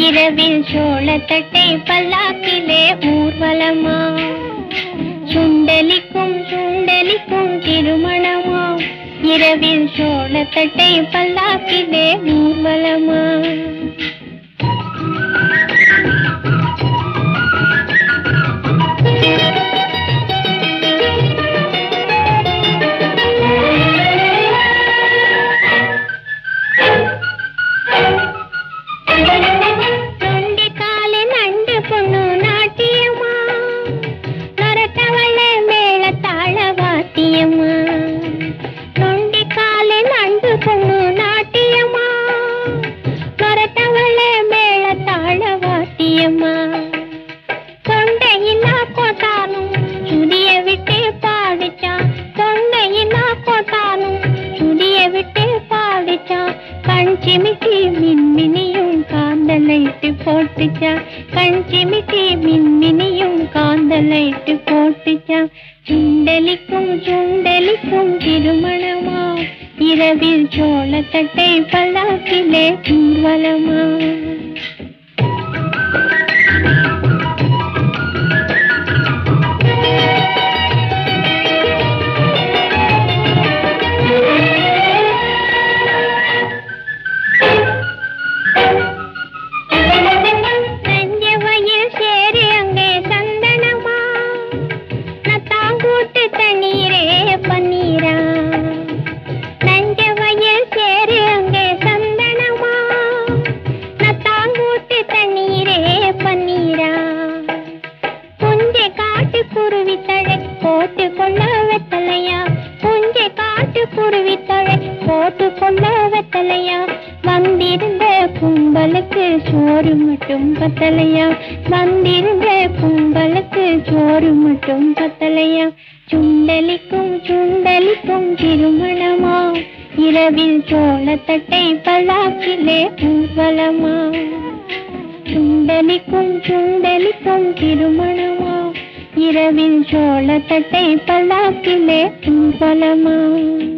இரவில் சோளத்தட்டை பல்லாக்கிலே ஊர்வலமா சுண்டலிக்கும் சுண்டலிக்கும் திருமணமா இரவில் சோளத்தட்டை பல்லாக்கிலே ஊர்வலமா நொண்டிக்காலே நண்டு பொண்ணு நாட்டியம்மா நரட்டவள மேள தாள வாத்தியம்மா நொண்டிக்காலே நண்டு பொண்ணு நாட்டியம்மா நரட்டவள மேள தாள வாத்தியம்மா தொண்டையில்லா கோட்டானும் சுடிய விட்டு பாடிச்சான் தொண்டையில்லா கோட்டானும் சுடிய விட்டு பாடிச்சான் கண் சிமிட்டி மின்மினியும் காந்தலைட்டு போட்டுச்சான் கண் சிமிட்டி மின்மினியும் காந்தலைட்டு போட்டுச்சான் சுண்டலிக்கும் சுண்டலிக்கும் திருமணமா இரவில் சோளத்தட்டை பல்லாக்கிலே ஊர்வலமா நெஞ்ச வயல் சேரு அங்கே சந்தனமா நத்தாங்கூட்டு தண்ணீரே பன்னீரா நெஞ்ச வயல் சேரு அங்கே சந்தனமா நத்தாங்கூட்டு தண்ணீரே பன்னீரா புஞ்சை காட்டு குருவி தழை போட்டு கொள்ள வெத்தலையா புஞ்சை காட்டு குருவி தழை போட்டு கொள்ள வெத்தலையா வந்திருந்த கும்பலுக்கு சோறு மட்டும் பத்தலையா வந்திருந்த கும்பலுக்கு சோறு மட்டும் பத்தலையா சுண்டலிக்கும் சுண்டலிக்கும் திருமணமா இரவில் சோளத்தட்டை பல்லாக்கிலே ஊர்வலமா சுண்டலிக்கும் சுண்டலிக்கும் திருமணமா இரவில் சோளத்தட்டை பல்லாக்கிலே ஊர்வலமா